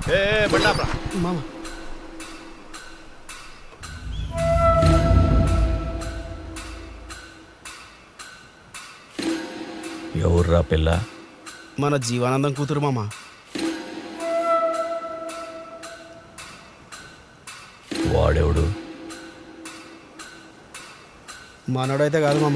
ఏ ఏ, బండి ఆపరా. మామ ఎవర్రా పిల్ల మన జీవానందం కూతురు మామ వాడెవడు మనోడైతే కాదు మామ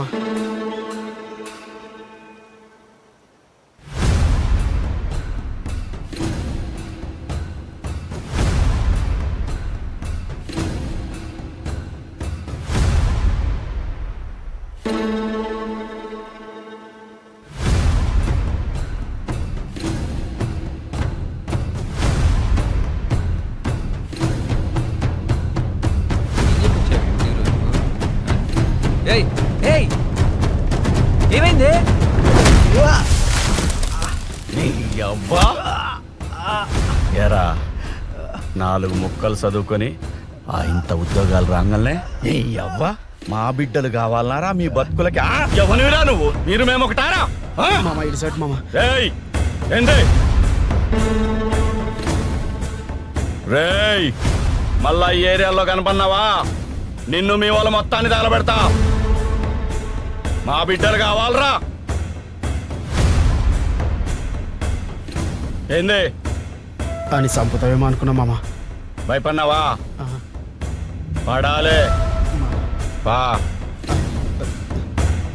ఏయ్ ఏయ్ ఏమైంది అవ్వా ఎరా నాలుగు ముక్కలు చదువుకొని ఆ ఇంత ఉద్యోగాలు రాగానే అవ్వా మా బిడ్డలు కావాలన్నారా మీ బతుకులకి ఆ? ఎవనివిరా నువ్వు మీరు మేము ఒకటారా ఆ? మామ ఇటు సైడ్ మామ రేయ్ ఏంటి రేయ్ మళ్ళా ఈ ఏరియాలో కనపడినావా నిన్ను మీ వాళ్ళ మొత్తాన్ని తగలబెడతా మా బిడ్డలు కావాలరా ఏంది అని చంపుతావేమో అనుకున్నా మామ భయపడినావా ఆహా. పడాలే పా